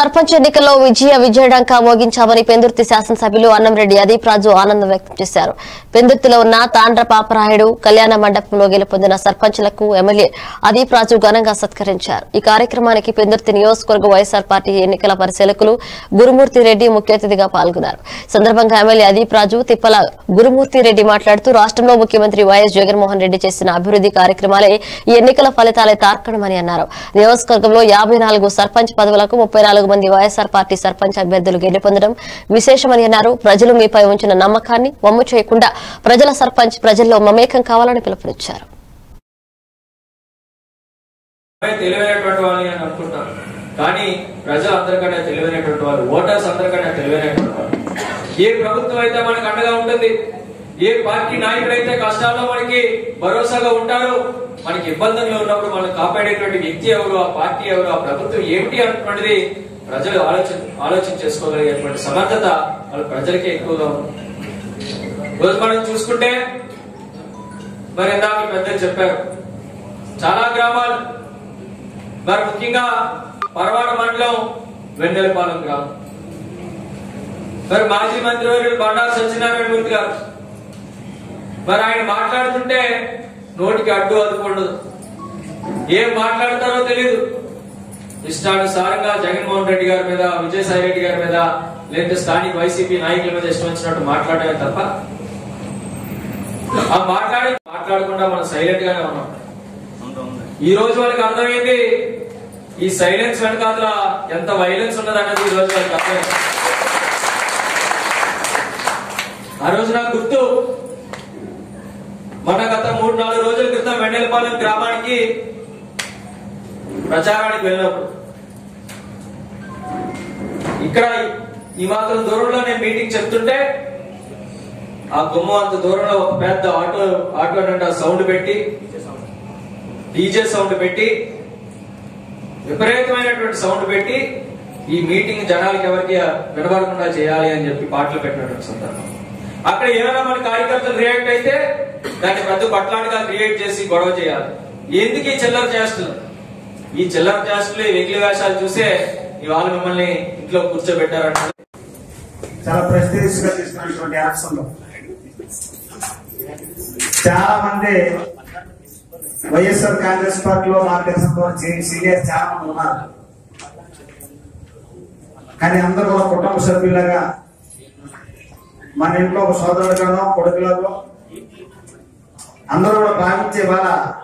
సర్పంచ్ ఎన్నికల్లో విజయ విజయడంకా మోగించామని పెందుర్తి శాసనసభ్యులు అన్నంరెడ్డి అదీప్ రాజు ఆనందం వ్యక్తం చేశారు పెందుర్తిలో ఉన్న తాండ్ర పాపరాయుడు కళ్యాణ మండపంలో గెలుపొందిన సర్పంచ్లకు ఎమ్మెల్యే అదీప్ రాజు ఘనంగా సత్కరించారు ఈ కార్యక్రమానికి పెందుర్తి నియోజకవర్గ వైఎస్ఆర్ పార్టీ ఎన్నికల పరిశీలకులు గురుమూర్తి రెడ్డి ముఖ్య అతిథిగా పాల్గొన్నారు ఈ సందర్భంగా ఎమ్మెల్యే అదీప్ రాజు తిప్పల గురుమూర్తి రెడ్డి మాట్లాడుతూ రాష్ట్రంలో ముఖ్యమంత్రి వైఎస్ జగన్మోహన్ రెడ్డి చేసిన అభివృద్ధి కార్యక్రమాలే ఈ ఎన్నికల ఫలితాలే తార్కణమని అన్నారు నియోజకవర్గంలో యాభై నాలుగు సర్పంచ్ పదవులకు ముప్పై నాలుగు మంది వైఎస్ఆర్ పార్టీ సర్పంచ్ అభ్యర్థులు గెలుపొందడం విశేషమని అన్నారు ప్రజలు మీపై ఉంచిన నమ్మకాన్ని వమ్ము చేయకుండా ప్రజల సర్పంచ్ ప్రజల్లో మమేకం కావాలని పిలుపునిచ్చారు అబ్బాయి తెలివైనటువంటి వాళ్ళని అని అనుకుంటాను కానీ ప్రజలు అందరికన్నా తెలివైనటువంటి వాళ్ళు ఓటర్స్ అందరికన్నా తెలివైనటువంటి వాళ్ళు ఏ ప్రభుత్వం అయితే మనకు అండగా ఉంటుంది ఏ పార్టీ నాయకుడు అయితే కష్టాల్లో మనకి భరోసాగా ఉంటారో మనకి ఇబ్బందుల్లో ఉన్నప్పుడు మనం కాపాడేటువంటి వ్యక్తి ఎవరు ఆ పార్టీ ఎవరు ఆ ప్రభుత్వం ఏమిటి అన్నటువంటిది ప్రజలు ఆలోచన ఆలోచన చేసుకోగలిగేటువంటి సమర్థత వాళ్ళ ప్రజలకే ఎక్కువగా ఉంది ఈరోజు మనం చూసుకుంటే మరి ఇందాక పెద్దలు చెప్పారు చాలా గ్రామాలు మరి ముఖ్యంగా పరవాడ మండలం వెన్నెలపాలెం గ్రామం మరి మాజీ మంత్రివర్యులు బండారు సత్యనారాయణ మూర్తి గారు మరి ఆయన మాట్లాడుతుంటే నోటికి అడ్డు అదుకుండదు ఏం మాట్లాడతారో తెలియదు ఇష్టానుసారంగా జగన్మోహన్ రెడ్డి గారి మీద విజయసాయి రెడ్డి గారి మీద లేదంటే స్థానిక వైసీపీ నాయకుల మీద ఇష్టం వచ్చినట్టు మాట్లాడమే తప్ప ఆ మాట్లాడి మాట్లాడకుండా మనం సైలెంట్ గానే ఉన్నాం ఈ రోజు వాళ్ళకి అర్థమైంది ఈ సైలెన్స్ వెనకాల ఎంత వైలెన్స్ ఉన్నదన్నది ఈ రోజు వాళ్ళకి అర్థమైంది ఆ రోజు నాకు గుర్తు మన గత మూడు నాలుగు రోజుల క్రితం వెన్నెలపాలెం గ్రామానికి ప్రచారానికి వెళ్ళినప్పుడు ఇక్కడ ఈ మాత్రం దూరంలో నేను మీటింగ్ చెప్తుంటే ఆ గుమ్మం అంత దూరంలో ఒక పెద్ద ఆటో ఆటో నిండా సౌండ్ పెట్టి డీజే సౌండ్ పెట్టి విపరీతమైనటువంటి సౌండ్ పెట్టి ఈ మీటింగ్ జనాలకి ఎవరికి వినబడకుండా చేయాలి అని చెప్పి పాటలు పెట్టినటువంటి సందర్భం అక్కడ ఏమైనా మన కార్యకర్తలు రియాక్ట్ అయితే దాన్ని పెద్ద కొట్లాటగా క్రియేట్ చేసి గొడవ చేయాలి ఎందుకు ఈ చిల్లర చేష్టలు ఈ చిల్లర చేష్టలు ఈ వెకిలి వేషాలు చూసే ఇవాళ మిమ్మల్ని ఇంట్లో కూర్చోబెట్టారంట చాలా ప్రెస్టీజియస్ గా తీసుకున్నటువంటి యాక్షన్ లో చాలా మంది వైఎస్ఆర్ కాంగ్రెస్ పార్టీలో మాకు తెలిసిన సీనియర్ చాలా మంది ఉన్నారు కానీ అందరూ కూడా కుటుంబ సభ్యులుగా మన ఇంట్లో ఒక సోదరుడుగానో కొడుకులాగో అందరూ కూడా భావించే వాళ్ళ